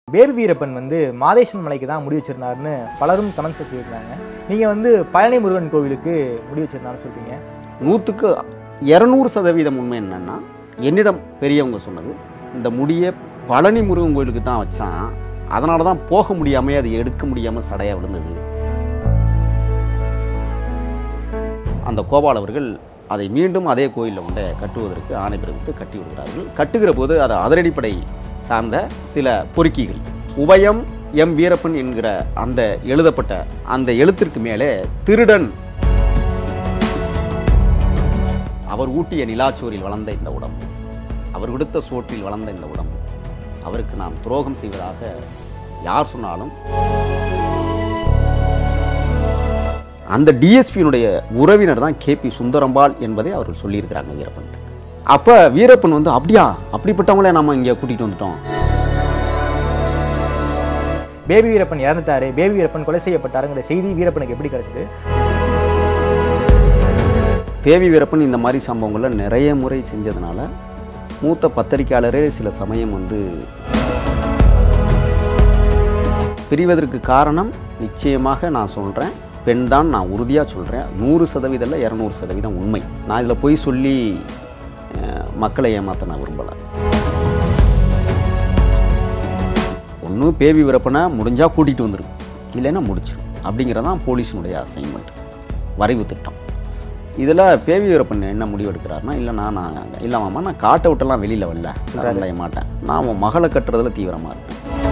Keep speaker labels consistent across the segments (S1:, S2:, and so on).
S1: Baby Veerappan வந்து மாதேஷன் மலைக்கு தான் முடி வச்சிருந்தாருன்னு பலரும் கமெண்ட்ஸில் சொல்லியிருந்தாங்க நீங்கள் வந்து பழனி முருகன் கோவிலுக்கு முடி வச்சிருந்தாருன்னு சொல்றீங்க
S2: நூற்றுக்கு இரநூறு சதவீதம் உண்மை என்னன்னா என்னிடம் பெரியவங்க சொன்னது இந்த முடியை பழனி முருகன் கோயிலுக்கு தான் வச்சான் அதனால தான் போக முடியாமல் அது எடுக்க முடியாமல் சடையாக விழுந்தது அந்த கோபால் அவர்கள் அதை மீண்டும் அதே கோயிலில் கொண்டு கட்டுவதற்கு ஆணை பிறப்பித்து கட்டி விடுகிறார்கள் கட்டுகிற போது அது அதிரடிப்படை சார்ந்த சில பொறுக்கிகள் உபயம் எம் வீரப்பன் என்கிற அந்த எழுதப்பட்ட அந்த எழுத்திற்கு மேலே திருடன் அவர் ஊட்டிய நிலாச்சோரில் வளர்ந்த இந்த உடம்பு அவர் விடுத்த சோற்றில் வளர்ந்த இந்த உடம்பு அவருக்கு நாம் துரோகம் செய்வதாக யார் சொன்னாலும் அந்த டிஎஸ்பியினுடைய உறவினர் தான் கேபி சுந்தரம்பாள் என்பதை அவர்கள் சொல்லியிருக்கிறாங்க வீரப்பன் அப்போ வீரப்பன் வந்து அப்படியா அப்படிப்பட்டவங்களே நம்ம இங்கே கூட்டிகிட்டு வந்துட்டோம்
S1: பேபி வீரப்பன் இறந்துட்டாரு பேபி வீரப்பன் கொலை செய்யப்பட்டாருங்கிற செய்தி வீரப்பனுக்கு எப்படி கிடைச்சது
S2: பேவி வீரப்பன் இந்த மாதிரி சம்பவங்களை நிறைய முறை செஞ்சதுனால மூத்த பத்திரிக்கையாளரே சில சமயம் வந்து பிரிவதற்கு காரணம் நிச்சயமாக நான் சொல்கிறேன் பெண் தான் நான் உறுதியாக சொல்கிறேன் நூறு சதவீதம் இல்லை இரநூறு சதவீதம் உண்மை நான் இதில் போய் சொல்லி அஹ், மக்களை ஏமாற்ற நான் விரும்பலை ஒன்று பேவி வீரப்பனை முடிஞ்சால் கூட்டிகிட்டு வந்துடும் இல்லைன்னா முடிச்சிடும் அப்படிங்கிறதான் போலீஸினுடைய அசைன்மெண்ட் வரைவு திட்டம் இதில் பேவி வீரப்பன் என்ன முடிவு எடுக்கிறாருன்னா இல்லை நான் நான் இல்லை மாமா நான் காட்டை விட்டெல்லாம் வெளியில் வரல சரணடைய மாட்டேன் நான் உன் மகளை கட்டுறதுல தீவிரமாக இருக்கேன்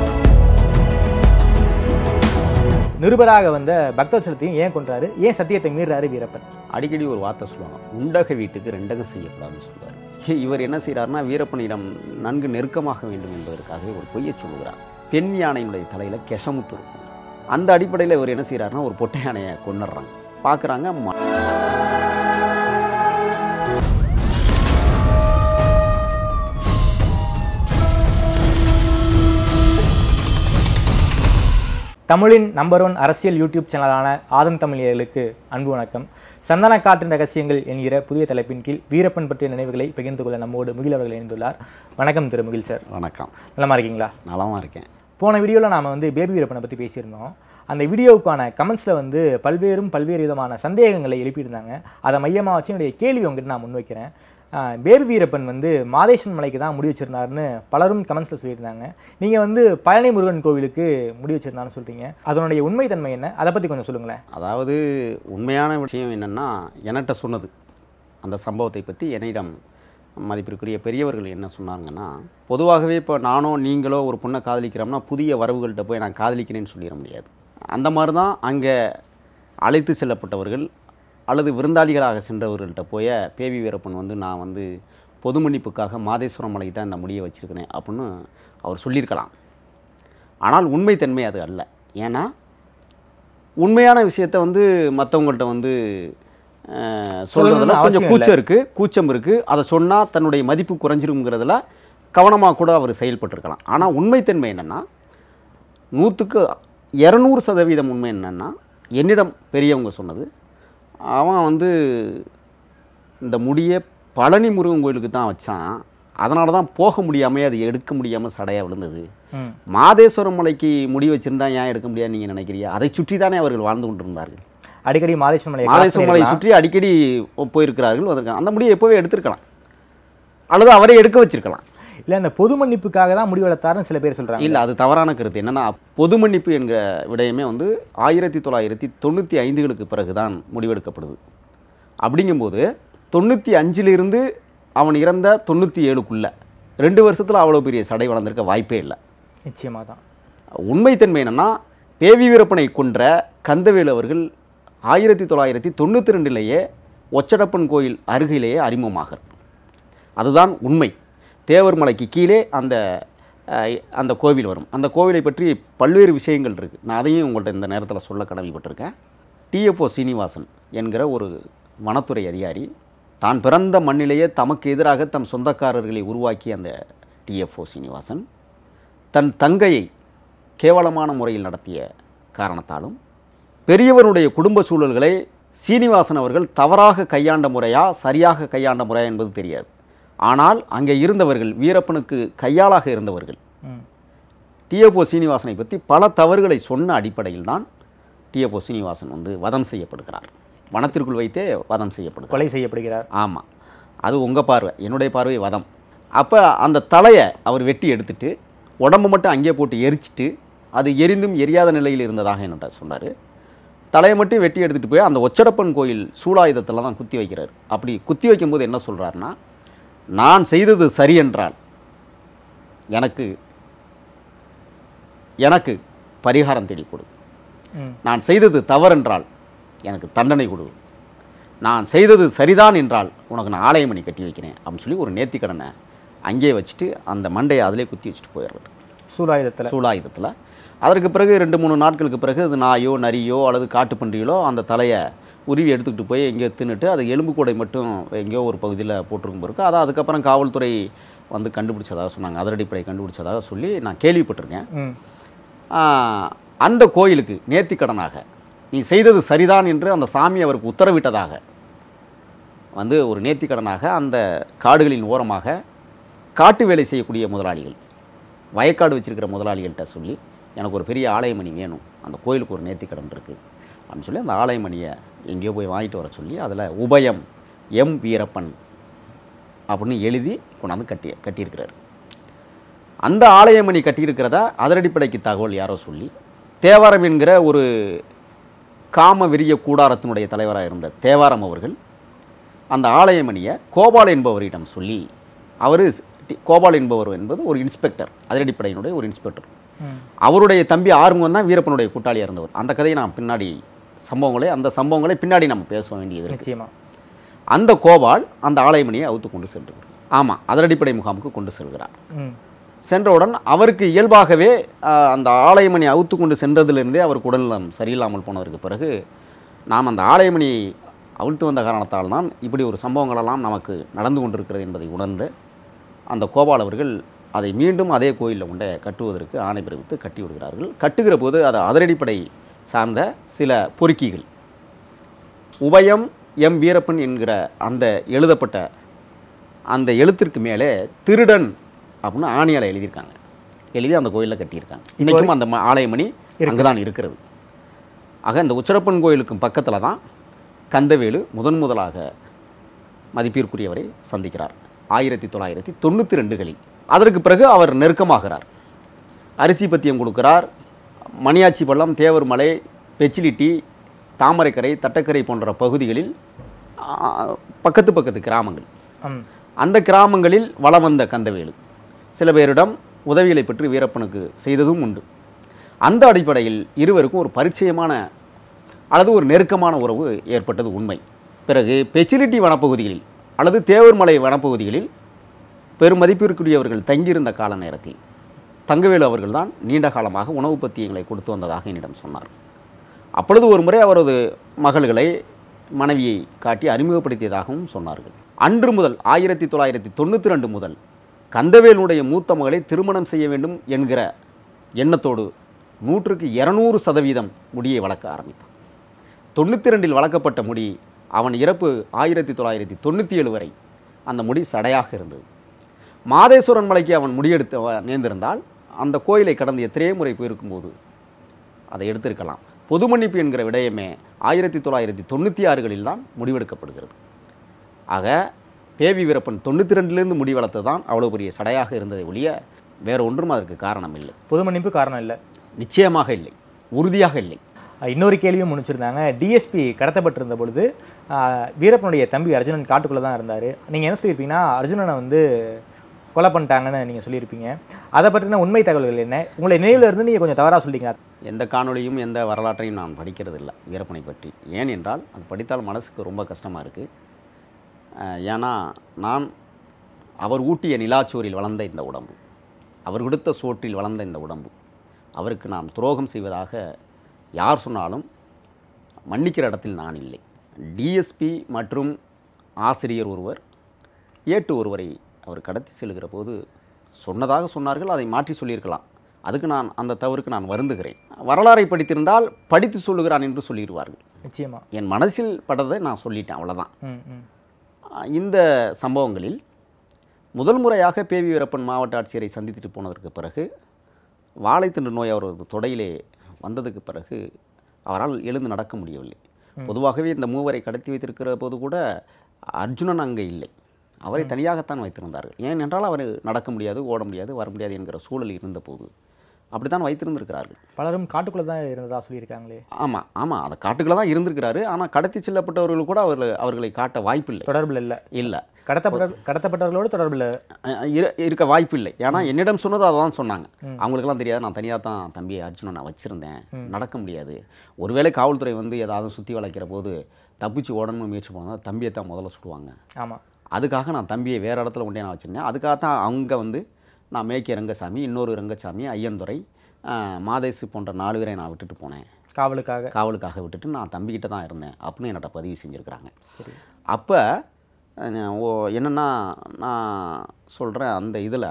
S1: நிருபராக வந்த பக்தவச்சலத்தையும் ஏன் கொன்றாரு ஏன் சத்தியத்தை மீறாரு வீரப்பன்
S2: அடிக்கடி ஒரு வார்த்தை சொல்லுவாங்க உண்டக வீட்டுக்கு ரெண்டகம் செய்யக்கூடாதுன்னு சொல்லுவார் இவர் என்ன செய்கிறாருன்னா வீரப்பனிடம் நன்கு நெருக்கமாக வேண்டும் என்பதற்காகவே ஒரு பொய்யை சொல்லுகிறார் பெண் யானையினுடைய தலையில் கெசமுத்து இருக்கும் அந்த அடிப்படையில் இவர் என்ன செய்கிறாருன்னா ஒரு பொட்டை யானையை கொண்டுடுறாங்க பார்க்குறாங்க
S1: தமிழின் நம்பர் ஒன் அரசியல் யூடியூப் சேனலான ஆதன் தமிழியர்களுக்கு அன்பு வணக்கம் சந்தன காற்றின் ரகசியங்கள் என்கிற புதிய தலைப்பின் கீழ் வீரப்பன் பற்றிய நினைவுகளை பகிர்ந்து கொள்ள நம்மோடு முகில் அவர்கள் இணைந்துள்ளார் வணக்கம் திரு முகில் சார்
S2: வணக்கம்
S1: நலமா இருக்கீங்களா
S2: நலமாக இருக்கேன்
S1: போன வீடியோவில் நாம் வந்து பேபி வீரப்பனை பற்றி பேசியிருந்தோம் அந்த வீடியோவுக்கான கமெண்ட்ஸில் வந்து பல்வேறும் பல்வேறு விதமான சந்தேகங்களை எழுப்பியிருந்தாங்க அதை மையமாக வச்சு என்னுடைய கேள்வி உங்ககிட்ட நான் முன்வைக்கிறேன் ஆஹ் பேபி வீரப்பன் வந்து மாதேஷன் மலைக்கு தான் முடி வச்சிருந்தாருன்னு பலரும் கமெண்ட்ஸில் சொல்லியிருந்தாங்க நீங்கள் வந்து பழனி முருகன் கோவிலுக்கு முடி வச்சிருந்தாருன்னு சொல்கிறீங்க அதனுடைய உண்மைத்தன்மை என்ன அதை பற்றி கொஞ்சம் சொல்லுங்களேன்
S2: அதாவது உண்மையான விஷயம் என்னென்னா என்கிட்ட சொன்னது அந்த சம்பவத்தை பற்றி என்னிடம் மதிப்பிற்குரிய பெரியவர்கள் என்ன சொன்னாங்கன்னா பொதுவாகவே இப்போ நானோ நீங்களோ ஒரு பொண்ணை காதலிக்கிறோம்னா புதிய வரவுகள்கிட்ட போய் நான் காதலிக்கிறேன்னு சொல்லிட முடியாது அந்த மாதிரி தான் அங்கே அழைத்து செல்லப்பட்டவர்கள் அல்லது விருந்தாளிகளாக சென்றவர்கள்ட்ட போய பேவி வீரப்பன் வந்து நான் வந்து பொது மன்னிப்புக்காக மாதேஸ்வரம் மலைக்கு தான் இந்த முடியை வச்சுருக்கிறேன் அப்படின்னு அவர் சொல்லியிருக்கலாம் ஆனால் உண்மைத்தன்மை அது அல்ல ஏன்னா உண்மையான விஷயத்த வந்து மற்றவங்கள்ட்ட வந்து அஹ், சொல்றதுல
S1: சொல்லணும்னு
S2: கொஞ்சம்
S1: அவசியம்
S2: கூச்சம் இருக்குது கூச்சம் இருக்குது அதை சொன்னால் தன்னுடைய மதிப்பு குறைஞ்சிருங்கிறதுல கவனமாக கூட அவர் செயல்பட்டிருக்கலாம் ஆனால் உண்மைத்தன்மை என்னென்னா நூற்றுக்கு இரநூறு சதவீதம் உண்மை என்னென்னா என்னிடம் பெரியவங்க சொன்னது அவன் வந்து இந்த முடியை பழனி முருகன் கோயிலுக்கு தான் வச்சான் அதனால தான் போக முடியாமல் அது எடுக்க முடியாமல் சடையாக விழுந்தது
S1: ம்
S2: மாதேஸ்வரம் மலைக்கு முடி வச்சிருந்தா ஏன் எடுக்க முடியாதுன்னு நீங்கள் நினைக்கிறீங்க அதை சுற்றி தானே அவர்கள் வாழ்ந்து கொண்டிருந்தார்கள்
S1: அடிக்கடி மாதேஸ்வரம் மலையை cross
S2: மாதேஸ்வரம் மலையை
S1: பண்ணிருக்கலாம்.
S2: சுற்றி அடிக்கடி போயிருக்கிறார்கள் வந்திருக்காங்க அந்த முடியை எப்போவே எடுத்திருக்கலாம் அல்லது அவரை எடுக்க வச்சிருக்கலாம்
S1: இல்லை அந்த பொது மன்னிப்புக்காக தான் முடி வளர்த்தாருன்னு சில பேர் சொல்கிறாங்க
S2: இல்லை அது தவறான கருத்து என்னன்னா பொது மன்னிப்பு என்கிற விடயமே வந்து ஆயிரத்தி தொள்ளாயிரத்தி தொண்ணூற்றி ஐந்துகளுக்கு பிறகு தான் முடிவெடுக்கப்படுது அப்படிங்கும்போது தொண்ணூற்றி அஞ்சிலிருந்து அவன் இறந்த தொண்ணூற்றி ஏழுக்குள்ள ரெண்டு வருஷத்தில் அவ்வளோ பெரிய சடை வளர்ந்திருக்க வாய்ப்பே இல்லை
S1: நிச்சயமாக தான்
S2: உண்மைத்தன்மை என்னன்னா பேவி வீரப்பனை கொன்ற கந்தவேலு அவர்கள் ஆயிரத்தி தொள்ளாயிரத்தி தொண்ணூற்றி ரெண்டுலேயே ஒச்சடப்பன் கோயில் அருகிலேயே அறிமுகமாகிறார் அதுதான் உண்மை தேவர் மலைக்கு கீழே அந்த அஹ், அந்த கோவில் வரும் அந்த கோவிலை பற்றி பல்வேறு விஷயங்கள் இருக்குது நான் அதையும் உங்கள்கிட்ட இந்த நேரத்தில் சொல்ல கடமைப்பட்டிருக்கேன் டிஎஃப்ஓ சீனிவாசன் என்கிற ஒரு வனத்துறை அதிகாரி தான் பிறந்த மண்ணிலேயே தமக்கு எதிராக தம் சொந்தக்காரர்களை உருவாக்கிய அந்த டிஎஃப்ஓ சீனிவாசன் தன் தங்கையை கேவலமான முறையில் நடத்திய காரணத்தாலும் பெரியவருடைய குடும்ப சூழல்களை சீனிவாசன் அவர்கள் தவறாக கையாண்ட முறையா சரியாக கையாண்ட முறையா என்பது தெரியாது ஆனால் அங்கே இருந்தவர்கள் வீரப்பனுக்கு கையாளாக இருந்தவர்கள்
S1: ம்
S2: டிஎஃப்ஓ சீனிவாசனை பற்றி பல தவறுகளை சொன்ன அடிப்படையில் தான் டிஎஃப்ஓ சீனிவாசன் வந்து வதம் செய்யப்படுகிறார் வனத்திற்குள் வைத்தே வதம் செய்யப்படுகிறார்
S1: கொலை செய்யப்படுகிறார்
S2: ஆமாம் அது உங்கள் பார்வை என்னுடைய பார்வை வதம் அப்போ அந்த தலையை அவர் வெட்டி எடுத்துட்டு உடம்பு மட்டும் அங்கேயே போட்டு எரிச்சிட்டு அது எரிந்தும் எரியாத நிலையில் இருந்ததாக என்கிட்ட சொன்னார் தலையை மட்டும் வெட்டி எடுத்துகிட்டு போய் அந்த ஒச்சடப்பன் கோயில் சூலாயுதத்தில் தான் குத்தி வைக்கிறார் அப்படி குத்தி வைக்கும்போது என்ன சொல்கிறாருன்னா நான் செய்தது சரி என்றால் எனக்கு எனக்கு பரிகாரம் தேடி கொடு
S1: ம்
S2: நான் செய்தது தவறென்றால் எனக்கு தண்டனை கொடு நான் செய்தது சரிதான் என்றால் உனக்கு நான் ஆலயமணி கட்டி வைக்கிறேன் அப்படின்னு சொல்லி ஒரு நேர்த்திக்கடனை அங்கேயே வச்சுட்டு அந்த மண்டையை அதிலே குத்தி வச்சுட்டு போயிடுறாரு
S1: சூலாயுதத்தில்
S2: சூலாயுதத்தில் அதற்கு பிறகு ரெண்டு மூணு நாட்களுக்கு பிறகு அது நாயோ நரியோ அல்லது காட்டுப்பன்றிகளோ அந்த தலையை உருவி எடுத்துக்கிட்டு போய் எங்கேயோ தின்னுட்டு அது எலும்பு கூடை மட்டும் எங்கேயோ ஒரு பகுதியில் போட்டிருக்கும் பிறகு அதை அதுக்கப்புறம் காவல்துறை வந்து கண்டுபிடிச்சதாக சொன்னாங்க அதிரடிப்படை கண்டுபிடிச்சதாக சொல்லி நான் கேள்விப்பட்டிருக்கேன்
S1: ம்
S2: ஆஹ், அந்த கோயிலுக்கு நேர்த்திக்கடனாக நீ செய்தது சரிதான் என்று அந்த சாமி அவருக்கு உத்தரவிட்டதாக வந்து ஒரு நேர்த்திக்கடனாக அந்த காடுகளின் ஓரமாக காட்டு வேலை செய்யக்கூடிய முதலாளிகள் வயக்காடு வச்சிருக்கிற முதலாளிகள்கிட்ட சொல்லி எனக்கு ஒரு பெரிய ஆலயமணி வேணும் அந்த கோயிலுக்கு ஒரு நேர்த்திக்கடன் இருக்குது அப்படின்னு சொல்லி அந்த ஆலயமணியை எங்கேயோ போய் வாங்கிட்டு வர சொல்லி அதில் உபயம் எம் வீரப்பன் அப்படின்னு எழுதி கொண்டாந்து கட்டி கட்டியிருக்கிறார் அந்த ஆலயமணி கட்டியிருக்கிறதா அதிரடிப்படைக்கு தகவல் யாரோ சொல்லி தேவாரம் என்கிற ஒரு காம விரிய கூடாரத்தினுடைய தலைவராக இருந்த தேவாரம் அவர்கள் அந்த ஆலயமணியை கோபால் என்பவரிடம் சொல்லி அவர் கோபால் என்பவர் என்பது ஒரு இன்ஸ்பெக்டர் அதிரடிப்படையினுடைய ஒரு இன்ஸ்பெக்டர்
S1: ம்
S2: அவருடைய தம்பி ஆறுமுகம் தான் வீரப்பனுடைய கூட்டாளியாக இருந்தவர் அந்த கதையை நான் பின்னாடி சம்பவங்களை அந்த சம்பவங்களை பின்னாடி நம்ம பேச வேண்டியது இருக்கு
S1: நிச்சயமா
S2: அந்த கோபால் அந்த ஆலயமணியை அவுத்து கொண்டு சென்று ஆமாம் அதிரடிப்படை முகாமுக்கு கொண்டு செல்கிறார்
S1: ம்
S2: சென்றவுடன் அவருக்கு இயல்பாகவே ஆஹ், அந்த ஆலயமணி அவுத்து கொண்டு சென்றதிலிருந்தே அவருக்கு உடல்நலம் சரியில்லாமல் போனதற்கு பிறகு நாம் அந்த ஆலயமணியை அவிழ்த்து வந்த காரணத்தால் தான் இப்படி ஒரு சம்பவங்களெல்லாம் நமக்கு நடந்து கொண்டிருக்கிறது என்பதை உணர்ந்து அந்த கோபால் அவர்கள் அதை மீண்டும் அதே கோயிலில் கொண்டே கட்டுவதற்கு ஆணை பிறப்பித்து கட்டி விடுகிறார்கள் கட்டுகிற போது அது அதிரடிப்படை சார்ந்த சில பொறுக்கிகள் உபயம் எம் வீரப்பன் என்கிற அந்த எழுதப்பட்ட அந்த எழுத்திற்கு மேலே திருடன் அப்படின்னு ஆணியால் எழுதியிருக்காங்க எழுதி அந்த கோயிலில் கட்டியிருக்காங்க இன்றைக்கும் அந்த ம- ஆலயமணி அங்கே தான் இருக்கிறது ஆக இந்த உச்சரப்பன் கோயிலுக்கும் பக்கத்தில் தான் கந்தவேலு முதன் முதலாக மதிப்பிற்குரியவரை சந்திக்கிறார் ஆயிரத்தி தொள்ளாயிரத்தி தொண்ணூற்றி ரெண்டுகளில் அதற்கு பிறகு அவர் நெருக்கமாகிறார் அரிசி பத்தியம் கொடுக்கிறார் மணியாச்சி பள்ளம் தேவர் மலை பெச்சிலிட்டி தாமரைக்கரை தட்டக்கரை போன்ற பகுதிகளில் ஆ, பக்கத்து பக்கத்து கிராமங்கள்
S1: ம்
S2: அந்த கிராமங்களில் வலம் வந்த கந்தவேலு சில பேரிடம் உதவிகளை பெற்று வீரப்பனுக்கு செய்ததும் உண்டு அந்த அடிப்படையில் இருவருக்கும் ஒரு பரிச்சயமான அல்லது ஒரு நெருக்கமான உறவு ஏற்பட்டது உண்மை பிறகு பெச்சிலிட்டி வனப்பகுதிகளில் அல்லது தேவர்மலை வனப்பகுதிகளில் பெரும் மதிப்பிற்குரியவர்கள் தங்கியிருந்த கால நேரத்தில் தங்கவேலு அவர்கள்தான் நீண்ட காலமாக உணவு பத்தியங்களை கொடுத்து வந்ததாக என்னிடம் சொன்னார் அப்பொழுது ஒரு முறை அவரது மகள்களை மனைவியை காட்டி அறிமுகப்படுத்தியதாகவும் சொன்னார்கள் அன்று முதல் ஆயிரத்தி தொள்ளாயிரத்தி தொண்ணூற்றி ரெண்டு முதல் கந்தவேலுடைய மூத்த மகளை திருமணம் செய்ய வேண்டும் என்கிற எண்ணத்தோடு நூற்றுக்கு இரநூறு சதவீதம் முடியை வளர்க்க ஆரம்பித்தான் தொண்ணூற்றி ரெண்டில் வளர்க்கப்பட்ட முடி அவன் இறப்பு ஆயிரத்தி தொள்ளாயிரத்தி தொண்ணூற்றி ஏழு வரை அந்த முடி சடையாக இருந்தது மாதேஸ்வரன் மலைக்கு அவன் முடியெடுத்து அவ- நேர்ந்திருந்தால் அந்த கோயிலை கடந்து எத்தனையோ முறை போயிருக்கும்போது அதை எடுத்திருக்கலாம் பொது மன்னிப்பு என்கிற விடயமே ஆயிரத்தி தொள்ளாயிரத்தி தொண்ணூற்றி ஆறுகளில் தான் முடிவெடுக்கப்படுகிறது ஆக பேவி வீரப்பன் தொண்ணூற்றி ரெண்டுலேருந்து முடி வளர்த்தது தான் அவ்வளோ பெரிய சடையாக இருந்ததை ஒழிய வேறு ஒன்றும் அதற்கு காரணம் இல்லை
S1: பொது மன்னிப்பு காரணம் இல்லை
S2: நிச்சயமாக இல்லை உறுதியாக இல்லை
S1: அஹ் இன்னொரு கேள்வியும் முடிச்சிருந்தாங்க டிஎஸ்பி கடத்தப்பட்டிருந்த பொழுது அஹ், வீரப்பனுடைய தம்பி அர்ஜுனன் காட்டுக்குள்ளே தான் இருந்தார் நீங்கள் என்ன சொல்லியிருப்பீங்கன்னா அர்ஜுனனை வந்து கொலை பண்ணிட்டாங்கன்னு நீங்கள் சொல்லியிருப்பீங்க அதை பற்றின உண்மை தகவல்கள் என்ன உங்களை நினைவில் இருந்து நீங்கள் கொஞ்சம் தவறாக சொல்லிட்டீங்க
S2: எந்த காணொளியும் எந்த வரலாற்றையும் நான் படிக்கிறது இல்லை வீரப்பனை பற்றி ஏன் என்றால் அது படித்தால் மனசுக்கு ரொம்ப கஷ்டமாக இருக்குது ஏன்னா நான் அவர் ஊட்டிய நிலாச்சோரில் வளர்ந்த இந்த உடம்பு அவர் கொடுத்த சோற்றில் வளர்ந்த இந்த உடம்பு அவருக்கு நான் துரோகம் செய்வதாக யார் சொன்னாலும் மன்னிக்கிற இடத்தில் நான் இல்லை டிஎஸ்பி மற்றும் ஆசிரியர் ஒருவர் ஏட்டு ஒருவரை அவர் கடத்தி செல்கிற போது சொன்னதாக சொன்னார்கள் அதை மாற்றி சொல்லியிருக்கலாம் அதுக்கு நான் அந்த தவறுக்கு நான் வருந்துகிறேன் வரலாறை படித்திருந்தால் படித்து சொல்லுகிறான் என்று சொல்லிடுவார்கள்
S1: நிச்சயமா
S2: என் மனசில் பட்டதை நான் சொல்லிட்டேன் அவ்வளோதான்
S1: ம் ம்
S2: ஆஹ் இந்த சம்பவங்களில் முதல் முறையாக பேவி வீரப்பன் மாவட்ட ஆட்சியரை சந்தித்துட்டு போனதற்கு பிறகு வாழைத்தண்டு நோய் அவரது தொடையிலே வந்ததுக்கு பிறகு அவரால் எழுந்து நடக்க முடியவில்லை பொதுவாகவே இந்த மூவரை கடத்தி வைத்திருக்கிற போது கூட அர்ஜுனன் அங்கே இல்லை அவரை தனியாகத்தான் வைத்திருந்தார்கள் ஏனென்றால் அவர் நடக்க முடியாது ஓட முடியாது வர முடியாது என்கிற சூழல் இருந்தபோது அப்படித்தான் வைத்திருந்திருக்கிறார்கள்
S1: பலரும் காட்டுக்குள்ளே தான் இருந்ததா சொல்லியிருக்காங்களே
S2: ஆமாம் ஆமாம் அந்த காட்டுக்குள்ள தான் இருந்திருக்கிறாரு ஆனால் கடத்தி செல்லப்பட்டவர்கள் கூட அவர்கள் அவர்களை காட்ட வாய்ப்பில்லை
S1: தொடர்பில் இல்லை
S2: இல்லை
S1: கடத்தப்பட்ட கடத்தப்பட்டவர்களோடு தொடர்பில்
S2: அஹ் இரு இருக்க வாய்ப்பு இல்லை ஏன்னா என்னிடம் சொன்னது அதை தான் சொன்னாங்க அவங்களுக்கெல்லாம் தெரியாது நான் தனியாக தான் தம்பி அர்ஜுனை நான் வச்சுருந்தேன் நடக்க முடியாது ஒருவேளை காவல்துறை வந்து ஏதாவது சுற்றி வளைக்கிற போது தப்பிச்சு ஓடணும்னு முயற்சி பண்ணால் தம்பியை தான் முதல்ல சுடுவாங்க
S1: ஆமாம்
S2: அதுக்காக நான் தம்பியை வேறு இடத்துல கொண்டே நான் வச்சுருந்தேன் அதுக்காக தான் அங்கே வந்து நான் மேக்கிய ரங்கசாமி இன்னொரு ரங்கசாமி ஐயன்துறை அஹ் மாதேசு போன்ற நாலு பேரை நான் விட்டுட்டு போனேன்
S1: காவலுக்காக
S2: காவலுக்காக விட்டுட்டு நான் தம்பிக்கிட்ட தான் இருந்தேன் அப்படின்னு என்கிட்ட பதிவு செஞ்சுருக்கிறாங்க
S1: சரி
S2: அப்போ ஓ என்னென்னா நான் சொல்கிறேன் அந்த இதில்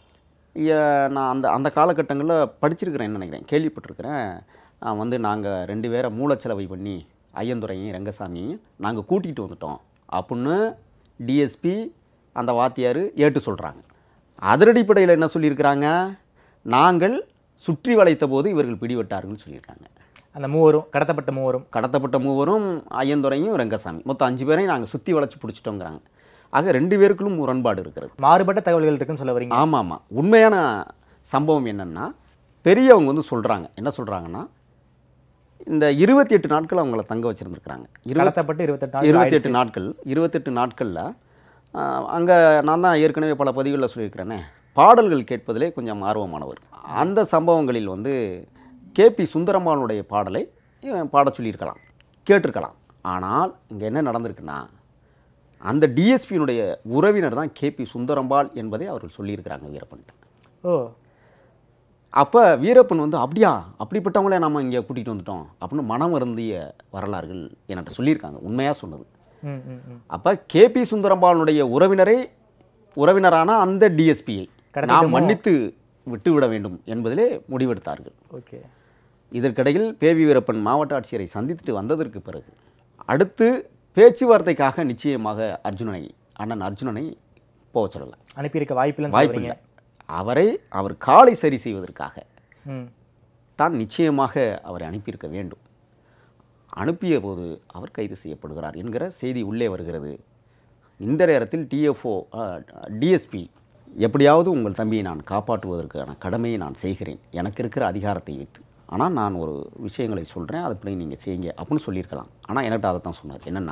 S2: நான் அந்த அந்த காலகட்டங்களில் படிச்சிருக்கிறேன்னு நினைக்கிறேன் கேள்விப்பட்டிருக்கிறேன் அஹ் வந்து நாங்கள் ரெண்டு பேரை மூலச்செலவை பண்ணி ஐயந்துரையும் ரங்கசாமியும் நாங்கள் கூட்டிகிட்டு வந்துட்டோம் அப்படின்னு டிஎஸ்பி அந்த வாத்தியார் ஏட்டு சொல்கிறாங்க அதனடிப்படையில் என்ன சொல்லியிருக்கிறாங்க நாங்கள் சுற்றி வளைத்த போது இவர்கள் பிடிபட்டார்கள்னு சொல்லியிருக்காங்க
S1: அந்த மூவரும் கடத்தப்பட்ட மூவரும்
S2: கடத்தப்பட்ட மூவரும் ஐயந்துரையும் ரங்கசாமி மொத்தம் அஞ்சு பேரையும் நாங்கள் சுற்றி வளைச்சி பிடிச்சிட்டோங்கிறாங்க ஆக ரெண்டு பேருக்குள்ளும் முரண்பாடு இருக்கிறது
S1: மாறுபட்ட தகவல்கள் இருக்குன்னு சொல்ல வரீங்க
S2: ஆமாம் ஆமாம் உண்மையான சம்பவம் என்னென்னா பெரியவங்க வந்து சொல்கிறாங்க என்ன சொல்கிறாங்கன்னா இந்த இருபத்தி எட்டு நாட்கள் அவங்கள தங்க வச்சுருந்துருக்குறாங்க இருபத்தி
S1: கடத்தப்பட்டு இருபத்தெட்டு நாள்
S2: இருபத்தெட்டு நாட்கள் இருபத்தெட்டு நாட்களில் அங்கே நான் தான் ஏற்கனவே பல பதிவுகளில் சொல்லியிருக்கிறேனே பாடல்கள் கேட்பதிலே கொஞ்சம் ஆர்வமானவர் அந்த சம்பவங்களில் வந்து கேபி சுந்தரம்மாளுடைய பாடலை இவன் பாடச் சொல்லியிருக்கலாம் கேட்டிருக்கலாம் ஆனால் இங்கே என்ன நடந்திருக்குன்னா அந்த டிஎஸ்பியினுடைய உறவினர் தான் கேபி சுந்தரம்பாள் என்பதை அவர்கள் சொல்லியிருக்கிறாங்க வீரப்பன்ட்ட
S1: ஓ
S2: அப்போ வீரப்பன் வந்து அப்படியா அப்படிப்பட்டவங்களே நம்ம இங்கே கூட்டிகிட்டு வந்துட்டோம் அப்படின்னு மனம் வருந்திய வரலாறுகள் என்கிட்ட சொல்லியிருக்காங்க உண்மையாக சொன்னது
S1: ம் ம் ம்
S2: அப்போ கேபி சுந்தரம்பாலனுடைய உறவினரை உறவினரான அந்த டிஎஸ்பியை நாம் மன்னித்து விட்டுவிட வேண்டும் என்பதிலே முடிவெடுத்தார்கள்
S1: ஓகே
S2: இதற்கிடையில் பேவி வீரப்பன் மாவட்ட ஆட்சியரை சந்தித்துட்டு வந்ததற்கு பிறகு அடுத்து பேச்சுவார்த்தைக்காக நிச்சயமாக அர்ஜுனனை அண்ணன் அர்ஜுனனை போக சொல்லலை
S1: அனுப்பியிருக்க வாய்ப்பில்லைன்னு சொல்ல
S2: வாய்ப்பு
S1: வரீங்க
S2: இல்லை அவரை அவர் காலை சரி செய்வதற்காக
S1: ம்
S2: தான் நிச்சயமாக அவரை அனுப்பியிருக்க வேண்டும் அனுப்பிய போது அவர் கைது செய்யப்படுகிறார் என்கிற செய்தி உள்ளே வருகிறது இந்த நேரத்தில் டிஎஃப்ஓ டிஎஸ்பி எப்படியாவது உங்கள் தம்பியை நான் காப்பாற்றுவதற்கான கடமையை நான் செய்கிறேன் எனக்கு இருக்கிற அதிகாரத்தை வைத்து ஆனால் நான் ஒரு விஷயங்களை சொல்கிறேன் அதுபடி நீங்கள் செய்யுங்க அப்படின்னு சொல்லியிருக்கலாம் ஆனால் என்கிட்ட அதை தான் சொன்னார் என்னென்னா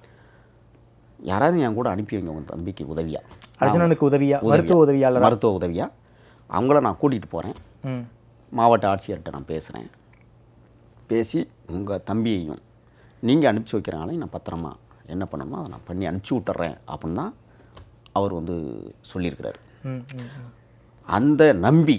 S2: யாராவது என் கூட அனுப்பி வைங்க உங்கள் தம்பிக்கு உதவியா
S1: அர்ஜுனனுக்கு உதவியா மருத்துவ உதவியாளர்
S2: மருத்துவ உதவியா அவங்கள நான் கூட்டிகிட்டு போகிறேன்
S1: ம்
S2: மாவட்ட ஆட்சியர்கிட்ட நான் பேசுகிறேன் பேசி உங்கள் தம்பியையும் நீங்கள் அனுப்பிச்சி வைக்கிறாங்களையும் நான் பத்திரமா என்ன பண்ணணுமோ அதை நான் பண்ணி அனுப்பிச்சி விட்டுறேன் அப்படின்னு தான் அவர் வந்து சொல்லியிருக்கிறார்
S1: ம் ம் ம்.
S2: அந்த நம்பி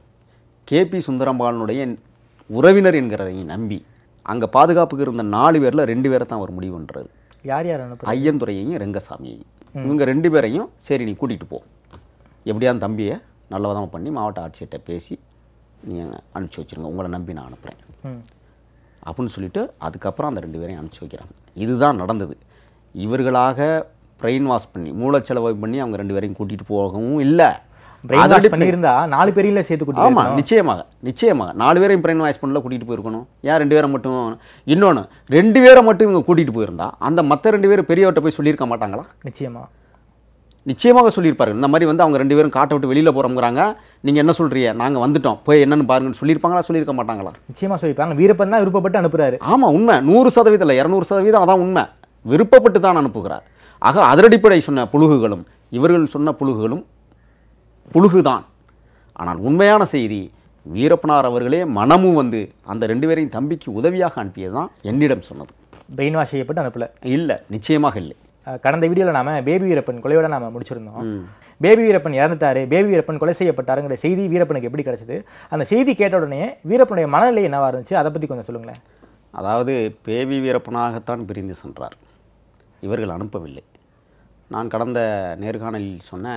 S2: கேபி சுந்தரம்பாலனுடைய உறவினர் என்கிறதையும் நம்பி அங்கே பாதுகாப்புக்கு இருந்த நாலு பேரில் ரெண்டு பேரை தான் அவர் முடிவு பண்ணுறாரு
S1: யார் யார் அனுப்புறது
S2: ஐயந்துரையையும் ரெங்கசாமியையும் இவங்க ரெண்டு பேரையும் சரி நீ கூட்டிகிட்டு போ எப்படியாவது தம்பியை நல்லவிதமாக பண்ணி மாவட்ட ஆட்சியர்கிட்ட பேசி நீங்கள் அனுப்பிச்சி வச்சுருங்க உங்களை நம்பி நான் அனுப்புகிறேன்
S1: ம்
S2: அப்படின்னு சொல்லிட்டு அதுக்கப்புறம் அந்த ரெண்டு பேரையும் அனுப்பிச்சி வைக்கிறாங்க இதுதான் நடந்தது இவர்களாக பிரெயின் வாஷ் பண்ணி மூளைச்செலவை பண்ணி அவங்க ரெண்டு பேரையும் கூட்டிகிட்டு போகவும் இல்லை
S1: பிரெயின் வாஷ் பண்ணியிருந்தா நாலு பேரையும் சேர்த்து கூட்டி
S2: ஆமாம் நிச்சயமாக நிச்சயமாக நாலு பேரையும் பிரெயின் வாஷ் பண்ணல கூட்டிகிட்டு போயிருக்கணும் ஏன் ரெண்டு பேரை மட்டும் இன்னொன்று ரெண்டு பேரை மட்டும் இவங்க கூட்டிகிட்டு போயிருந்தா அந்த மற்ற ரெண்டு பேரும் பெரியவர்கிட்ட போய் சொல்லியிருக்க மாட்டாங்களா
S1: நிச்சயமா
S2: நிச்சயமாக சொல்லியிருப்பார்கள் இந்த மாதிரி வந்து அவங்க ரெண்டு பேரும் காட்டை விட்டு வெளியில் போகிறோங்கிறாங்க நீங்கள் என்ன சொல்கிறீங்க நாங்கள் வந்துட்டோம் போய் என்னன்னு பாருங்கன்னு சொல்லியிருப்பாங்களா சொல்லியிருக்க மாட்டாங்களா
S1: நிச்சயமா சொல்லிப்பாங்க வீரப்பன் தான் விருப்பப்பட்டு அனுப்புறாரு
S2: ஆமாம் உண்மை நூறு சதவீதம் இல்லை இரநூறு சதவீதம் அதான் உண்மை விருப்பப்பட்டு தான் அனுப்புகிறார் ஆக அதனடிப்படை சொன்ன புழுகுகளும் இவர்கள் சொன்ன புழுகுகளும் புழுகுதான் ஆனால் உண்மையான செய்தி வீரப்பனார் அவர்களே மனமும் வந்து அந்த ரெண்டு பேரையும் தம்பிக்கு உதவியாக அனுப்பியது தான் என்னிடம் சொன்னது
S1: பிரெயின் வாஷ் செய்யப்பட்டு அனுப்பல
S2: இல்லை நிச்சயமாக இல்லை
S1: அஹ் கடந்த வீடியோவில் நாம பேபி வீரப்பன் கொலையோட நாம முடிச்சிருந்தோம் பேபி வீரப்பன் இறந்துட்டாரு பேபி வீரப்பன் கொலை செய்யப்பட்டாருங்கிற செய்தி வீரப்பனுக்கு எப்படி கிடைச்சது அந்த செய்தி கேட்ட உடனே வீரப்பனுடைய மனநிலை என்னவா இருந்துச்சு அதை பத்தி கொஞ்சம் சொல்லுங்களேன்
S2: அதாவது பேபி வீரப்பனாகத்தான் பிரிந்து சென்றார் இவர்கள் அனுப்பவில்லை நான் கடந்த நேர்காணலில் சொன்ன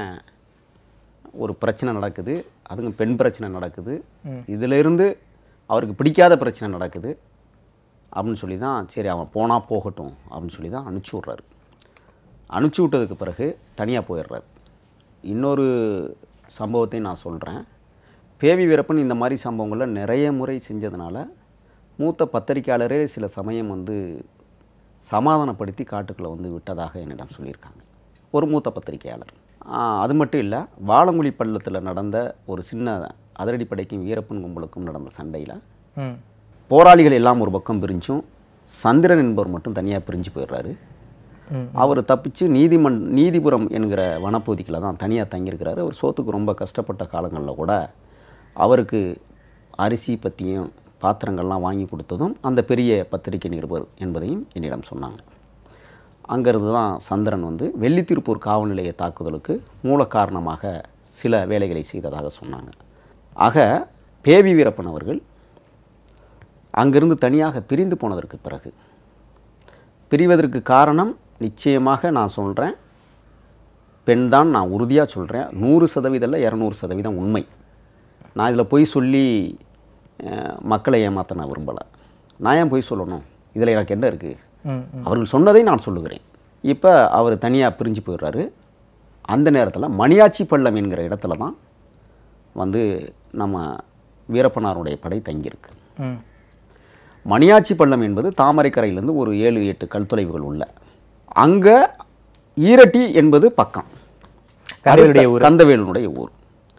S2: ஒரு பிரச்சனை நடக்குது அதுவும் பெண் பிரச்சனை நடக்குது இதிலிருந்து அவருக்கு பிடிக்காத பிரச்சனை நடக்குது அப்படின்னு சொல்லி தான் சரி அவன் போனால் போகட்டும் அப்படின்னு சொல்லி தான் அனுப்பிச்சி விட்றாரு அனுப்பிச்சி விட்டதுக்கு பிறகு தனியாக போயிடுறாரு இன்னொரு சம்பவத்தை நான் சொல்கிறேன் பேவி வீரப்பன் இந்த மாதிரி சம்பவங்களை நிறைய முறை செஞ்சதுனால மூத்த பத்திரிக்கையாளரே சில சமயம் வந்து சமாதானப்படுத்தி காட்டுக்குள்ளே வந்து விட்டதாக என்னிடம் சொல்லியிருக்காங்க ஒரு மூத்த பத்திரிக்கையாளர் ஆ, அது மட்டும் இல்லை வாழங்குழி பள்ளத்தில் நடந்த ஒரு சின்ன அதிரடிப்படைக்கும் வீரப்பன் கும்பலுக்கும் நடந்த சண்டையில்
S1: ம்
S2: போராளிகள் எல்லாம் ஒரு பக்கம் பிரிஞ்சும் சந்திரன் என்பவர் மட்டும் தனியாக பிரிஞ்சு போயிடுறாரு
S1: ம்
S2: அவர் தப்பிச்சு நீதிமன் நீதிபுரம் என்கிற வனப்பகுதிக்குள்ள தான் தனியாக தங்கியிருக்கிறாரு அவர் சோத்துக்கு ரொம்ப கஷ்டப்பட்ட காலங்களில் கூட அவருக்கு அரிசி பற்றியும் பாத்திரங்கள்லாம் வாங்கி கொடுத்ததும் அந்த பெரிய பத்திரிகை நிருபர் என்பதையும் என்னிடம் சொன்னாங்க அங்கிருந்து தான் சந்திரன் வந்து வெள்ளித்திருப்பூர் காவல் நிலைய தாக்குதலுக்கு மூல காரணமாக சில வேலைகளை செய்ததாக சொன்னாங்க ஆக பேவி வீரப்பன் அவர்கள் அங்கிருந்து தனியாக பிரிந்து போனதற்கு பிறகு பிரிவதற்கு காரணம் நிச்சயமாக நான் சொல்கிறேன் பெண் தான் நான் உறுதியாக சொல்கிறேன் நூறு சதவீதம் இல்லை இரநூறு சதவீதம் உண்மை நான் இதில் பொய் சொல்லி அஹ், மக்களை ஏமாற்ற நான் விரும்பலை நான் ஏன் பொய் சொல்லணும் இதில் எனக்கு என்ன இருக்குது
S1: ம் ம்
S2: அவர்கள் சொன்னதை நான் சொல்லுகிறேன் இப்போ அவர் தனியாக பிரிஞ்சு போயிடுறாரு அந்த நேரத்தில் மணியாச்சி பள்ளம் என்கிற இடத்துல தான் வந்து நம்ம வீரப்பனாருடைய படை தங்கியிருக்கு
S1: ம்
S2: மணியாச்சி பள்ளம் என்பது தாமரைக்கரையிலேருந்து ஒரு ஏழு எட்டு கல் தொலைவுகள் உள்ள அங்கே ஈரட்டி என்பது பக்கம்
S1: கந்தவேலுடைய ஊர்
S2: கந்தவேலுடைய ஊர்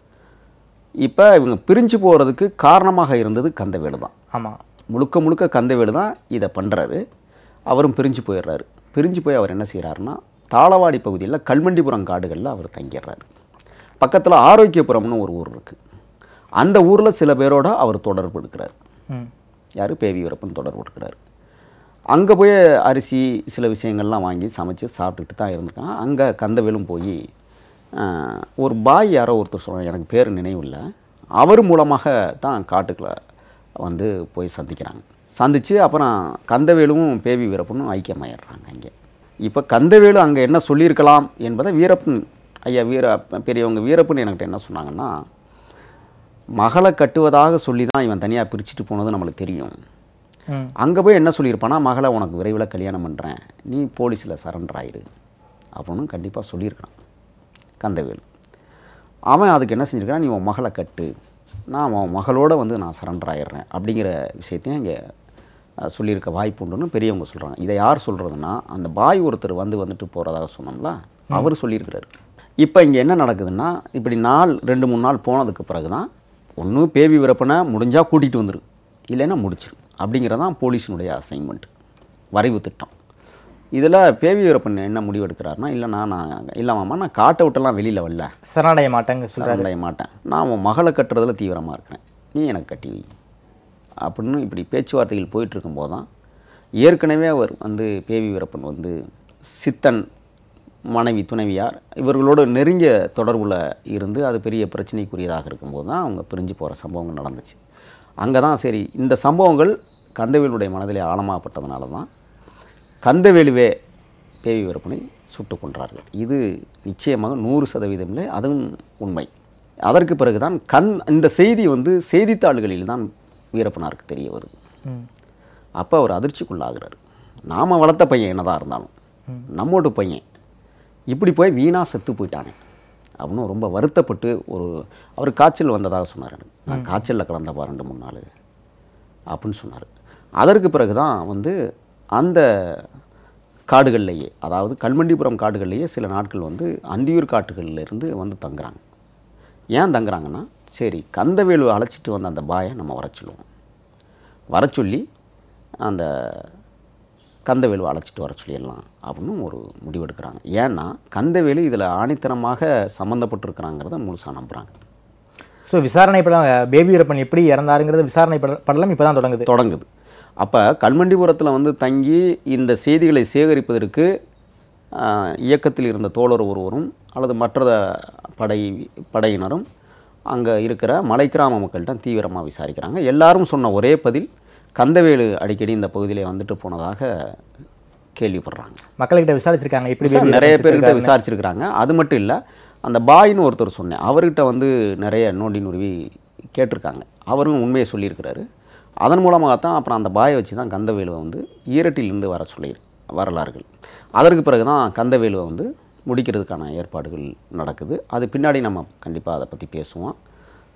S2: இப்போ இவங்க பிரிஞ்சு போகிறதுக்கு காரணமாக இருந்தது கந்தவேலு தான்
S1: ஆமாம்
S2: முழுக்க முழுக்க கந்தவேலு தான் இதை பண்ணுறாரு அவரும் பிரிஞ்சு போயிடுறாரு பிரிஞ்சு போய் அவர் என்ன செய்கிறாருன்னா தாளவாடி பகுதியில் கல்மண்டிபுரம் காடுகளில் அவர் தங்கிடுறாரு பக்கத்தில் ஆரோக்கியபுரம்னு ஒரு ஊர் இருக்குது அந்த ஊரில் சில பேரோட அவர் தொடர்பு எடுக்கிறார்
S1: ம்
S2: யார் பேவி வீரப்பன் தொடர்பு எடுக்கிறார் அங்கே போய் அரிசி சில விஷயங்கள்லாம் வாங்கி சமைச்சு சாப்பிட்டுட்டு தான் இருந்திருக்கான் அங்கே கந்தவேலும் போய் ஆஹ், ஒரு பாய் யாரோ ஒருத்தர் சொன்னார் எனக்கு பேர் நினைவில்லை அவர் மூலமாக தான் காட்டுக்குள்ள வந்து போய் சந்திக்கிறாங்க சந்தித்து அப்புறம் கந்தவேலும் பேவி வீரப்பனும் ஐக்கியமாயிடுறாங்க அங்கே இப்போ கந்தவேலு அங்கே என்ன சொல்லியிருக்கலாம் என்பதை வீரப்பன் ஐயா வீர பெரியவங்க வீரப்பன் என்கிட்ட என்ன சொன்னாங்கன்னா மகளை கட்டுவதாக சொல்லி தான் இவன் தனியாக பிரிச்சுட்டு போனது நம்மளுக்கு தெரியும்
S1: ம்
S2: அங்கே போய் என்ன சொல்லியிருப்பானா மகளை உனக்கு விரைவில் கல்யாணம் பண்ணுறேன் நீ போலீஸில் சரண்டர் ஆயிரு அப்படின்னு கண்டிப்பாக சொல்லியிருக்கான் கந்தவேலு அவன் அதுக்கு என்ன செஞ்சிருக்கான் நீ உன் மகளை கட்டு நான் உன் மகளோட வந்து நான் சரண்டர் ஆயிடுறேன் அப்படிங்கிற விஷயத்தையும் இங்கே அஹ், சொல்லியிருக்க வாய்ப்பு உண்டுன்னு பெரியவங்க சொல்கிறாங்க இதை யார் சொல்கிறதுனா அந்த பாய் ஒருத்தர் வந்து வந்துட்டு போகிறதாக சொன்னோம்ல அவர் சொல்லியிருக்கிறாரு இப்போ இங்கே என்ன நடக்குதுன்னா இப்படி நாள் ரெண்டு மூணு நாள் போனதுக்கு பிறகு தான் ஒன்று பேவி விரப்பனை முடிஞ்சால் கூட்டிகிட்டு வந்துரு இல்லைன்னா முடிச்சிரு அப்படிங்கிறதான் போலீஸினுடைய அசைன்மெண்ட் வரைவு திட்டம் இதில் பேவி வீரப்பன் என்ன முடிவு எடுக்கிறாருன்னா இல்லை நான் நான் இல்லை மாமா நான் காட்டை விட்டெல்லாம் வெளியில் வரல
S1: சரணடைய மாட்டேங்க சொல்கிறாரு
S2: சரணடைய மாட்டேன் நான் உன் மகளை கட்டுறதுல தீவிரமாக இருக்கிறேன் நீ எனக்கு கட்டி வை அப்படின்னு இப்படி பேச்சுவார்த்தைகள் போயிட்டு இருக்கும்போது தான் ஏற்கனவே அவர் வந்து பேவி வீரப்பன் வந்து சித்தன் மனைவி துணைவியார் இவர்களோடு நெருங்கிய தொடர்புல இருந்து அது பெரிய பிரச்சனைக்குரியதாக இருக்கும்போது தான் அவங்க பிரிஞ்சு போகிற சம்பவங்கள் நடந்துச்சு அங்கே தான் சரி இந்த சம்பவங்கள் கந்தவேலுடைய மனதிலே ஆழமாகப்பட்டதுனால தான் கந்தவேலுவே பேவி வீரப்பனை சுட்டு கொன்றார்கள் இது நிச்சயமாக நூறு சதவீதம் இல்லை அதுவும் உண்மை அதற்கு பிறகுதான் கண் இந்த செய்தி வந்து செய்தித்தாள்களில் தான் வீரப்பனாருக்கு தெரிய வருது
S1: ம்
S2: அப்போ அவர் அதிர்ச்சிக்குள்ளாகிறார் நாம் வளர்த்த பையன் என்னதான் இருந்தாலும் நம்மோட பையன் இப்படி போய் வீணாக செத்து போயிட்டானே அப்படின்னு ரொம்ப வருத்தப்பட்டு ஒரு அவர் காய்ச்சல் வந்ததாக சொன்னார் எனக்கு நான் காய்ச்சலில் கலந்தப்பா ரெண்டு மூணு நாள் அப்படின்னு சொன்னார் அதற்கு பிறகு தான் வந்து அந்த காடுகள்லேயே அதாவது கல்மண்டிபுரம் காடுகள்லேயே சில நாட்கள் வந்து அந்தியூர் காட்டுகள்ல இருந்து வந்து தங்குறாங்க ஏன் தங்குறாங்கன்னா சரி கந்தவேலு அழைச்சிட்டு வந்த அந்த பாயை நம்ம வர சொல்லுவோம் வர சொல்லி அந்த கந்தவேலு அழைச்சிட்டு வர சொல்லிடலாம் அப்படின்னு ஒரு முடிவு எடுக்கிறாங்க ஏன்னா கந்தவேலு இதில் ஆணித்தனமாக சம்மந்தப்பட்டிருக்கிறாங்கிறத முழுசாக நம்புகிறாங்க
S1: ஸோ விசாரணை படம் பேபி வீரப்பன் எப்படி இறந்தாருங்கிறது விசாரணை பட- படலம் இப்போ தான் தொடங்குது
S2: தொடங்குது அப்போ கல்மண்டிபுரத்தில் வந்து தங்கி இந்த செய்திகளை சேகரிப்பதற்கு ஆஹ், இயக்கத்தில் இருந்த தோழர் ஒருவரும் அல்லது மற்ற படை படையினரும் அங்கே இருக்கிற மலை கிராம மக்கள்கிட்ட தீவிரமாக விசாரிக்கிறாங்க எல்லாரும் சொன்ன ஒரே பதில் கந்தவேலு அடிக்கடி இந்த பகுதியிலே வந்துட்டு போனதாக கேள்விப்படுறாங்க
S1: மக்கள்கிட்ட விசாரிச்சிருக்காங்க எப்படி
S2: விசா-
S1: பேபி
S2: நிறைய
S1: வீரப்பன்
S2: பேர்கிட்ட
S1: செத்துருக்காருன்னு.
S2: விசாரிச்சிருக்கிறாங்க அது மட்டும் இல்லை அந்த பாயின்னு ஒருத்தர் சொன்னேன் அவர்கிட்ட வந்து நிறைய நோண்டி நுருவி கேட்டிருக்காங்க அவரும் உண்மையை சொல்லியிருக்கிறாரு அதன் மூலமாக தான் அப்புறம் அந்த பாயை வச்சு தான் கந்தவேலுவை வந்து ஈரட்டிலிருந்து வர சொல்லி வரலாறுகள் அதற்கு பிறகு தான் கந்தவேலுவை வந்து முடிக்கிறதுக்கான ஏற்பாடுகள் நடக்குது அது பின்னாடி நம்ம கண்டிப்பாக அதை பற்றி பேசுவோம்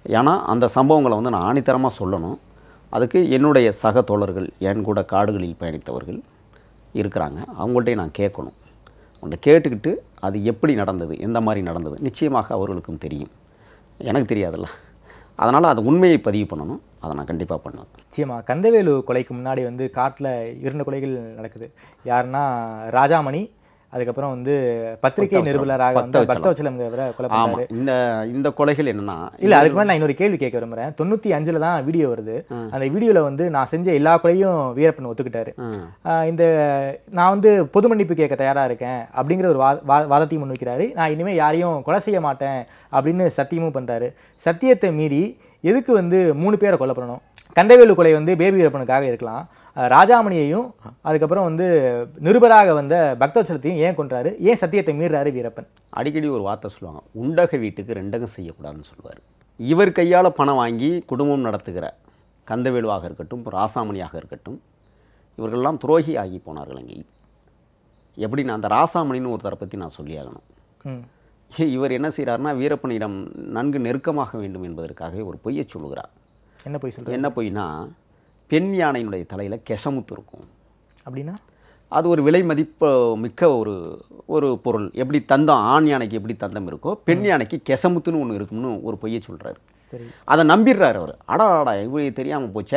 S2: ஏன்னா அந்த சம்பவங்களை வந்து நான் ஆணித்தரமாக சொல்லணும் அதுக்கு என்னுடைய சக தோழர்கள் என் கூட காடுகளில் பயணித்தவர்கள் இருக்கிறாங்க அவங்கள்ட்டையும் நான் கேட்கணும் அவங்கள்ட்ட கேட்டுக்கிட்டு அது எப்படி நடந்தது எந்த மாதிரி நடந்தது நிச்சயமாக அவர்களுக்கும் தெரியும் எனக்கு தெரியாதுல்ல அதனால் அது உண்மையை பதிவு பண்ணணும் அதை நான் கண்டிப்பாக பண்ணுவேன்
S1: நிச்சயமா கந்தவேலு கொலைக்கு முன்னாடி வந்து காட்டில் இரண்டு கொலைகள் நடக்குது யாருன்னா ராஜாமணி அதுக்கப்புறம் வந்து பத்திரிகை நிருபலராக வந்து
S2: பக்தவச்சலம்.
S1: பக்தவச்சலம்ங்கிறவரை கொலை பண்ணாரு
S2: ஆமாம் இந்த இந்த கொலைகள் என்னென்னா
S1: இல்ல அதுக்கு முன்னாடி நான் இன்னொரு கேள்வி கேட்க விரும்புறேன் தொண்ணூத்தி அஞ்சுல தான் வீடியோ வருது அந்த வீடியோல வந்து நான் செஞ்ச எல்லா கொலையும் வீரப்பன் ஒத்துக்கிட்டாரு ஆஹ் இந்த நான் வந்து பொது மன்னிப்பு கேட்க தயாரா இருக்கேன் அப்படிங்கிற ஒரு வா- வா- வாதத்தையும் முன்வைக்கிறாரு நான் இனிமே யாரையும் கொலை செய்ய மாட்டேன் அப்படின்னு சத்தியமும் பண்றாரு சத்தியத்தை மீறி எதுக்கு வந்து மூணு பேரை கொலை பண்ணணும் கந்தவேலு கொலை வந்து பேபி வீரப்பனுக்காக இருக்கலாம் ஆஹ் ராஜாமணியையும் அதுக்கப்புறம் வந்து நிருபராக வந்த பக்தவச்சலத்தையும் ஏன் கொன்றாரு ஏன் சத்தியத்தை மீறாரு வீரப்பன்
S2: அடிக்கடி ஒரு வார்த்தை சொல்லுவாங்க உண்டக வீட்டுக்கு ரெண்டகம் செய்யக்கூடாதுன்னு சொல்லுவார் இவர் கையால் பணம் வாங்கி குடும்பம் நடத்துகிற கந்தவேலுவாக இருக்கட்டும் ராசாமணியாக இருக்கட்டும் இவர்களெல்லாம் துரோகி ஆகி போனார்கள் அங்கே எப்படின்னா அந்த ராசாமணின்னு ஒருத்தரை பற்றி நான் சொல்லியாகணும்
S1: ம்
S2: இவர் என்ன செய்கிறாருன்னா வீரப்பனிடம் நன்கு நெருக்கமாக வேண்டும் என்பதற்காக ஒரு பொய்யை சொல்லுகிறார்
S1: என்ன போய் சொல்றாரு
S2: என்ன பொய்னா பெண் யானையினுடைய தலையில் கெசமுத்து இருக்கும்
S1: அப்படின்னா
S2: அது ஒரு விலை மதிப்பு மிக்க ஒரு ஒரு பொருள் எப்படி தந்தம் ஆண் யானைக்கு எப்படி தந்தம் இருக்கோ பெண் யானைக்கு கெசமுத்துன்னு ஒன்று இருக்கும்னு ஒரு பொய்யை சொல்கிறாரு
S1: சரி
S2: அதை நம்பிடுறாரு அவர் அடா அடா இப்படி தெரியாமல் போச்சே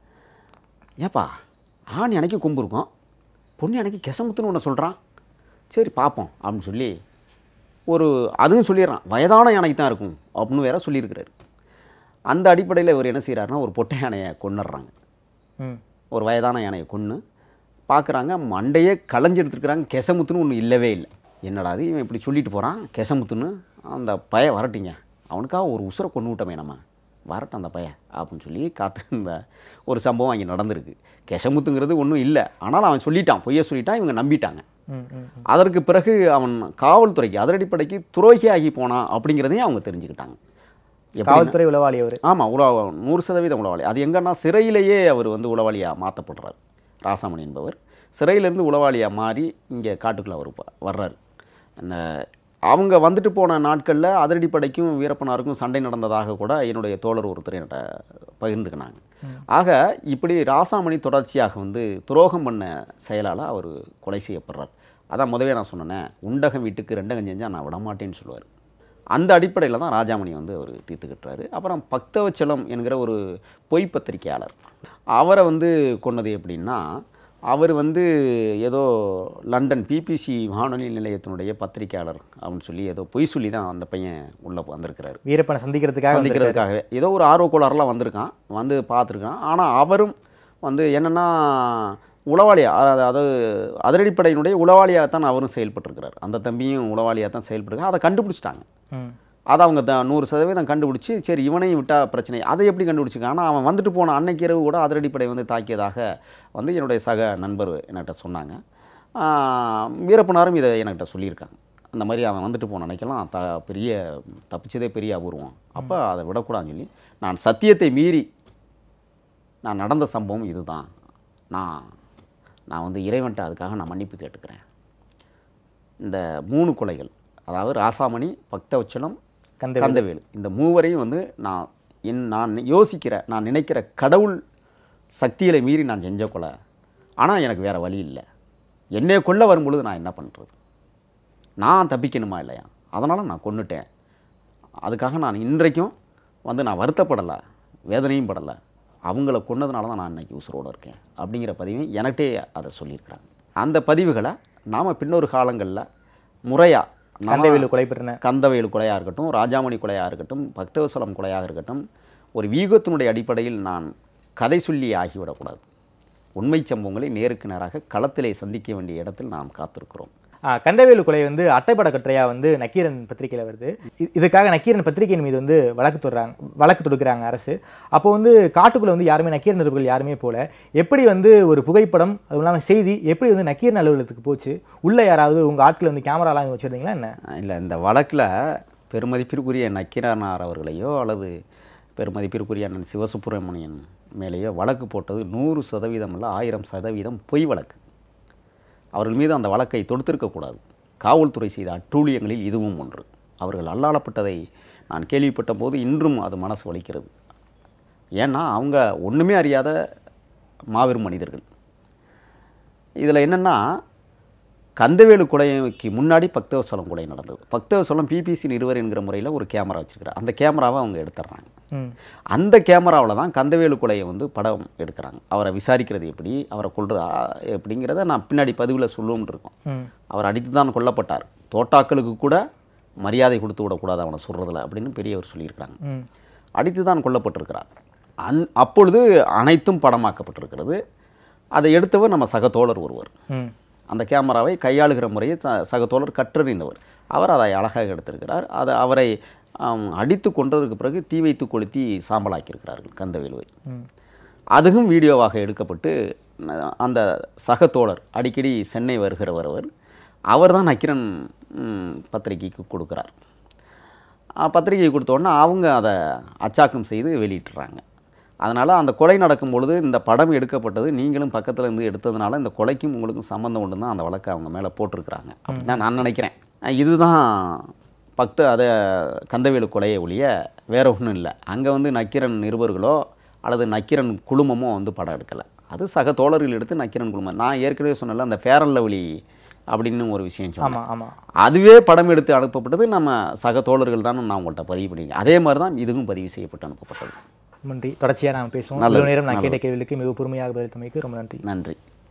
S2: ஏப்பா ஆண் யானைக்கு கொம்பு இருக்கும் பொன் யானைக்கு கெசமுத்துன்னு ஒன்று சொல்கிறான் சரி பார்ப்போம் அப்படின்னு சொல்லி ஒரு அதுவும் சொல்லிடுறான் வயதான யானைக்கு தான் இருக்கும் அப்படின்னு வேற சொல்லியிருக்கிறாரு அந்த அடிப்படையில் இவர் என்ன செய்கிறாருன்னா ஒரு பொட்டை யானையை கொண்டுடுறாங்க
S1: ம்
S2: ஒரு வயதான யானையை கொன்று பார்க்குறாங்க மண்டையே களைஞ்சு எடுத்துருக்குறாங்க கெசமுத்துன்னு ஒன்று இல்லவே இல்லை என்னடா அது இவன் இப்படி சொல்லிட்டு போகிறான் கெசமுத்துன்னு அந்த பய வரட்டிங்க அவனுக்காக ஒரு உசுரை கொண்டு விட்டோமே நம்ம வரட்டும் அந்த பையன் அப்படின்னு சொல்லி காத்திருந்த ஒரு சம்பவம் அங்கே நடந்திருக்கு கெசமுத்துங்கிறது ஒன்றும் இல்லை ஆனால் அவன் சொல்லிட்டான் பொய்ய சொல்லிட்டான் இவங்க நம்பிட்டாங்க
S1: ம் ம்
S2: அதற்கு பிறகு அவன் காவல்துறைக்கு அதிரடிப்படைக்கு துரோகியாகி போனான் அப்படிங்கிறதையும் அவங்க தெரிஞ்சுக்கிட்டாங்க எப்படி
S1: காவல்துறை உளவாளி அவர்
S2: ஆமாம் உளவா நூறு சதவீதம் உளவாளி அது எங்கன்னா சிறையிலேயே அவர் வந்து உளவாளியாக மாற்றப்படுறார் ராசாமணி என்பவர் சிறையிலேருந்து உளவாளியாக மாறி இங்கே காட்டுக்குள்ளே அவர் ப- வர்றாரு அந்த அவங்க வந்துட்டு போன நாட்களில் அதிரடிப்படைக்கும் வீரப்பனாருக்கும் சண்டை நடந்ததாக கூட என்னுடைய தோழர் ஒருத்தர் என்கிட்ட பகிர்ந்துக்கினாங்க ஆக இப்படி ராசாமணி தொடர்ச்சியாக வந்து துரோகம் பண்ண செயலால் அவர் கொலை செய்யப்படுறார் அதான் முதவே நான் சொன்னேனே உண்டகம் வீட்டுக்கு ரெண்டகம் செஞ்சால் நான் விடமாட்டேன்னு சொல்லுவார் அந்த அடிப்படையில் தான் ராஜாமணி வந்து அவர் தீர்த்துக்கிட்டாரு அப்புறம் பக்தவச்சலம் என்கிற ஒரு பொய் பத்திரிகையாளர் அவரை வந்து கொன்னது எப்படின்னா அவர் வந்து ஏதோ லண்டன் பிபிசி வானொலி நிலையத்தினுடைய பத்திரிகையாளர் அப்படின்னு சொல்லி ஏதோ பொய் சொல்லி தான் அந்த பையன் உள்ளே வந்திருக்கிறாரு
S1: வீரப்பனை சந்திக்கிறதுக்காக வந்திருக்காரு.
S2: சந்திக்கிறதுக்காகவே ஏதோ ஒரு ஆர்வ கோளாறுலாம் வந்திருக்கான் வந்து பார்த்துருக்கான் ஆனால் அவரும் வந்து என்னென்னா உளவாளியா அதாவது அதாவது அதிரடிப்படையினுடைய உளவாளியாக தான் அவரும் செயல்பட்டிருக்கிறார் அந்த தம்பியும் உளவாளியாக தான் செயல்பட்டுருக்காங்க அதை கண்டுபிடிச்சிட்டாங்க
S1: ம்
S2: அதை அவங்க த நூறு சதவீதம் கண்டுபிடிச்சி சரி இவனையும் விட்டால் பிரச்சனை அதை எப்படி கண்டுபிடிச்சிருக்காங்க ஆனால் அவன் வந்துட்டு போன அன்னைக்கு இரவு கூட அதிரடிப்படை வந்து தாக்கியதாக வந்து என்னுடைய சக நண்பர் என்கிட்ட சொன்னாங்க ஆஹ் வீரப்பனாரும் இதை என்கிட்ட சொல்லியிருக்காங்க அந்த மாதிரி அவன் வந்துட்டு போன அன்னைக்கெல்லாம் த பெரிய தப்பிச்சதே பெரிய அபூர்வம் அப்போ அதை விடக்கூடாதுன்னு சொல்லி நான் சத்தியத்தை மீறி நான் நடந்த சம்பவம் இதுதான் நான் நான் வந்து இறைவன்ட்ட அதுக்காக நான் மன்னிப்பு கேட்டுக்கிறேன் இந்த மூணு கொலைகள் அதாவது ராசாமணி பக்தவச்சலம்
S1: கந்தவேலு.
S2: கந்தவேலு இந்த மூவரையும் வந்து நான் என் நான் யோசிக்கிற நான் நினைக்கிற கடவுள் சக்திகளை மீறி நான் செஞ்ச கொலை ஆனால் எனக்கு வேறு வழி இல்லை என்னை கொல்ல வரும்பொழுது நான் என்ன பண்ணுறது நான் தப்பிக்கணுமா இல்லையா அதனால் நான் கொன்னுட்டேன் அதுக்காக நான் இன்றைக்கும் வந்து நான் வருத்தப்படலை வேதனையும் படலை அவங்கள கொன்னதுனால தான் நான் இன்னைக்கு உசுரோடு இருக்கேன் அப்படிங்கிற பதிவை எனக்கிட்டே அதை சொல்லியிருக்கிறாங்க அந்த பதிவுகளை நாம் பின்னொரு காலங்களில் முறையாக
S1: கந்தவேலு கொலை பெற்றன
S2: கந்தவேலு கொலையாக இருக்கட்டும் ராஜாமணி கொலையாக இருக்கட்டும் பக்தவசலம் கொலையாக இருக்கட்டும் ஒரு வீகத்தினுடைய அடிப்படையில் நான் கதை சொல்லி ஆகிவிடக்கூடாது உண்மை சம்பவங்களை நேருக்கு நேராக களத்திலே சந்திக்க வேண்டிய இடத்தில் நாம் காத்திருக்கிறோம்
S1: ஆ, கந்தவேலு கொலை வந்து அட்டைப்பட கட்டுரையா வந்து நக்கீரன் பத்திரிகையில் வருது இ- இதுக்காக நக்கீரன் பத்திரிகையின் மீது வந்து வழக்கு தொடுறாங்க வழக்கு தொடுக்கிறாங்க அரசு அப்போ வந்து காட்டுக்குள்ள வந்து யாருமே நக்கீரன் நிருபர்கள் யாருமே போல எப்படி வந்து ஒரு புகைப்படம் அதுவும் இல்லாமல் செய்தி எப்படி வந்து நக்கீரன் அலுவலகத்துக்கு போச்சு உள்ள யாராவது உங்க ஆட்கள் வந்து கேமராலாம் வச்சிருந்தீங்களா என்ன
S2: இல்லை இந்த வழக்கில் பெருமதிப்பிற்குரிய நக்கீரனார் அவர்களையோ அல்லது பெருமதிப்பிற்குரிய அண்ணன் சிவசுப்பிரமணியன் மேலேயோ வழக்கு போட்டது நூறு சதவீதம் இல்லை ஆயிரம் சதவீதம் பொய் வழக்கு அவர்கள் மீது அந்த வழக்கை தொடுத்திருக்கக்கூடாது காவல்துறை செய்த அட்டூழியங்களில் இதுவும் ஒன்று அவர்கள் அல்லாளப்பட்டதை நான் கேள்விப்பட்ட போது இன்றும் அது மனசு வலிக்கிறது ஏன்னா அவங்க ஒன்றுமே அறியாத மாபெரும் மனிதர்கள் இதில் என்னென்னா கந்தவேலு கொலைக்கு முன்னாடி பக்தவசலம் கொலை நடந்தது பக்தவசலம் பிபிசி நிறுவர் என்கிற முறையில் ஒரு கேமரா வச்சுருக்கிறார் அந்த கேமராவை அவங்க எடுத்துடுறாங்க
S1: ம்
S2: அந்த கேமராவில் தான் கந்தவேலு கொலையை வந்து படம் எடுக்கிறாங்க அவரை விசாரிக்கிறது எப்படி அவரை கொள்றது எப்படிங்கிறத நான் பின்னாடி பதிவில் சொல்லுவோம்னு இருக்கோம்
S1: ம்
S2: அவர் அடித்து தான் கொல்லப்பட்டார் தோட்டாக்களுக்கு கூட மரியாதை கொடுத்து விடக்கூடாது அவனை சொல்கிறதில்ல அப்படின்னு பெரியவர் சொல்லியிருக்கிறாங்க
S1: ம்
S2: அடித்து தான் கொல்லப்பட்டிருக்கிறார் அந் அப்பொழுது அனைத்தும் படமாக்கப்பட்டிருக்கிறது அதை எடுத்தவர் நம்ம சக தோழர் ஒருவர்
S1: ம்
S2: அந்த கேமராவை கையாளுகிற முறையை ச- சக தோழர் கற்றறிந்தவர் அவர் அதை அழகாக எடுத்திருக்கிறார் அதை அவரை ஆம், அடித்து கொன்றதுக்கு பிறகு தீ வைத்து கொளுத்தி சாம்பலாக்கியிருக்கிறார்கள் கந்தவேலுவை
S1: ம்
S2: அதுவும் வீடியோவாக எடுக்கப்பட்டு ந- அந்த சக தோழர் அடிக்கடி சென்னை வருகிறவர் அவர் அவர் தான் நக்கிரன் ம், பத்திரிகைக்கு கொடுக்குறார் அஹ், பத்திரிகை கொடுத்த உடனே அவங்க அதை அச்சாக்கம் செய்து வெளியிட்டுறாங்க அதனால் அந்த கொலை நடக்கும் பொழுது இந்த படம் எடுக்கப்பட்டது நீங்களும் பக்கத்தில் இருந்து எடுத்ததுனால இந்த கொலைக்கும் உங்களுக்கும் சம்மந்தம் உண்டு தான் அந்த வழக்கை அவங்க மேலே போட்டிருக்கிறாங்க அப்படின்னு தான் நான் நினைக்கிறேன் அஹ், இதுதான் பக்த அதை கந்தவேலு கொலையை ஒழிய வேற ஒன்றும் இல்லை அங்கே வந்து நக்கிரன் நிருபர்களோ அல்லது நக்கிரன் குழுமமோ வந்து படம் எடுக்கலை அது சக தோழர்கள் எடுத்து நக்கிரன் குழுமம் நான் ஏற்கனவே சொன்னல அந்த ஃபேரன் லவ்லி அப்படின்னு ஒரு விஷயம் சொன்னேன்
S1: ஆமாம் ஆமாம்
S2: அதுவே படம் எடுத்து அனுப்பப்பட்டது நம்ம சக தோழர்கள் தான் நான் உங்கள்கிட்ட பதிவு பண்ணி அதே மாதிரி தான் இதுவும் பதிவு செய்யப்பட்டு அனுப்பப்பட்டது
S1: நன்றி தொடர்ச்சியாக நாம் பேசுவோம்
S2: நல்லது,
S1: இவ்வளவு நேரம் நான்
S2: நல்லது.
S1: கேட்ட கேள்விக்கு மிக பொறுமையாக பதிலளித்தமைக்கு ரொம்ப நன்றி
S2: நன்றி